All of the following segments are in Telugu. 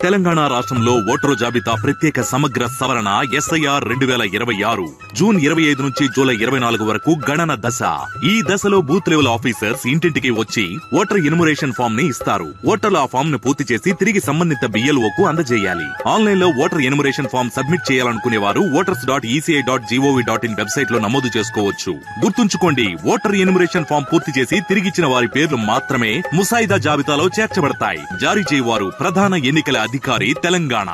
తెలంగాణ రాష్ట్రంలో ఓటరు జాబితా ప్రత్యేక సమగ్ర సవరణ ఎస్ఐఆర్ రెండు వేల ఇరవై ఆరు జూన్ ఇరవై ఐదు నుంచి జూలై ఇరవై నాలుగు వరకు గణన దశ ఈ దశలో బూత్ లెవెల్ ఆఫీసర్స్ ఇంటింటికి వచ్చి ఓటర్ ఇన్మురేషన్ ఫామ్ ని ఇస్తారు ఓటర్లు ఆ ఫామ్ ను పూర్తి చేసి తిరిగి సంబంధిత బిఎల్ఓ కు అందజేయాలి ఆన్లైన్ లో ఓటర్ ఇన్మురేషన్ ఫామ్ సబ్మిట్ చేయాలనుకునే వారు voters dot ECI dot GOV dot in website లో నమోదు చేసుకోవచ్చు గుర్తుంచుకోండి ఓటర్ ఇన్మురేషన్ ఫామ్ పూర్తి చేసి తిరిగిచ్చిన వారి పేర్లు మాత్రమే ముసాయిదా జాబితాలో చేర్చబడతాయి జారీ చేయవారు ప్రధాన ఎన్నికల అధికారి తెలంగాణ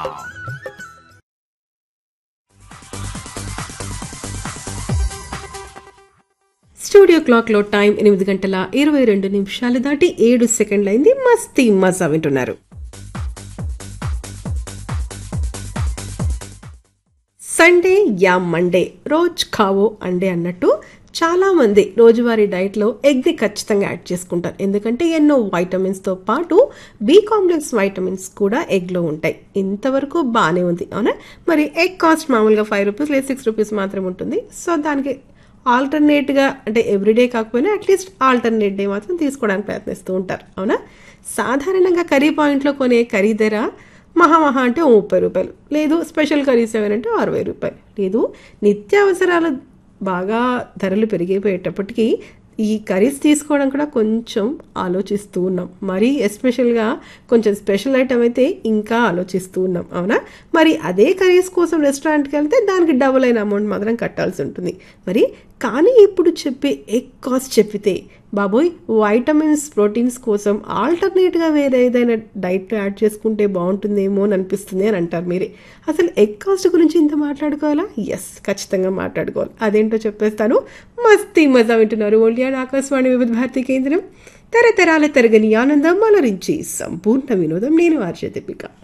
స్టూడియో క్లాక్లో టైం ఎనిమిది గంటల ఇరవై రెండు నిమిషాలు దాటి ఏడు సెకండ్లు అయింది మస్తీ మజా వింటున్నారు సండే యా మండే రోజ్ ఖావో అండే అన్నట్టు చాలా మంది రోజువారీ డైట్లో ఎగ్ని ఖచ్చితంగా యాడ్ చేసుకుంటారు ఎందుకంటే ఎన్నో వైటమిన్స్తో పాటు బి కాంప్లెక్స్ వైటమిన్స్ కూడా ఎగ్లో ఉంటాయి ఇంతవరకు బాగానే ఉంది అవునా మరి ఎగ్ కాస్ట్ మామూలుగా ఫైవ్ రూపీస్ లేదా సిక్స్ రూపీస్ మాత్రమే ఉంటుంది సో దానికి ఆల్టర్నేట్గా అంటే ఎవ్రీడే కాకపోయినా అట్లీస్ట్ ఆల్టర్నేట్ డే మాత్రం తీసుకోవడానికి ప్రయత్నిస్తూ ఉంటారు అవునా సాధారణంగా కర్రీ పాయింట్లో కొనే కర్రీ ధర మహా మహా అంటే ఓ ముప్పై రూపాయలు లేదు స్పెషల్ కర్రీస్ ఏమైనా అరవై రూపాయలు లేదు నిత్యావసరాలు బాగా ధరలు పెరిగిపోయేటప్పటికీ ఈ కర్రీస్ తీసుకోవడం కూడా కొంచెం ఆలోచిస్తూ ఉన్నాం మరి ఎస్పెషల్గా కొంచెం స్పెషల్ ఐటమ్ అయితే ఇంకా ఆలోచిస్తూ ఉన్నాం అవునా మరి అదే కర్రీస్ కోసం రెస్టారెంట్కి వెళ్తే దానికి డబుల్ అయిన అమౌంట్ మాత్రం కట్టాల్సి ఉంటుంది మరి కానీ ఇప్పుడు చెప్పే ఎగ్ కాస్ట్ చెప్పితే బాబోయ్ వైటమిన్స్ ప్రోటీన్స్ కోసం ఆల్టర్నేట్గా వేరే ఏదైనా డైట్లో యాడ్ చేసుకుంటే బాగుంటుందేమో అని అనిపిస్తుంది అని అంటారు మీరే అసలు ఎగ్ కాస్ట్ గురించి ఇంత మాట్లాడుకోవాలా ఎస్ ఖచ్చితంగా మాట్లాడుకోవాలి అదేంటో చెప్పేస్తాను మస్తీ మజా వింటున్నారు ఓన్లీ అండ్ ఆకాశవాణి వివిధ భారతి కేంద్రం తరతరాల తరగని ఆనందం అలరించి సంపూర్ణ వినోదం నేను ఆర్ష దీపిక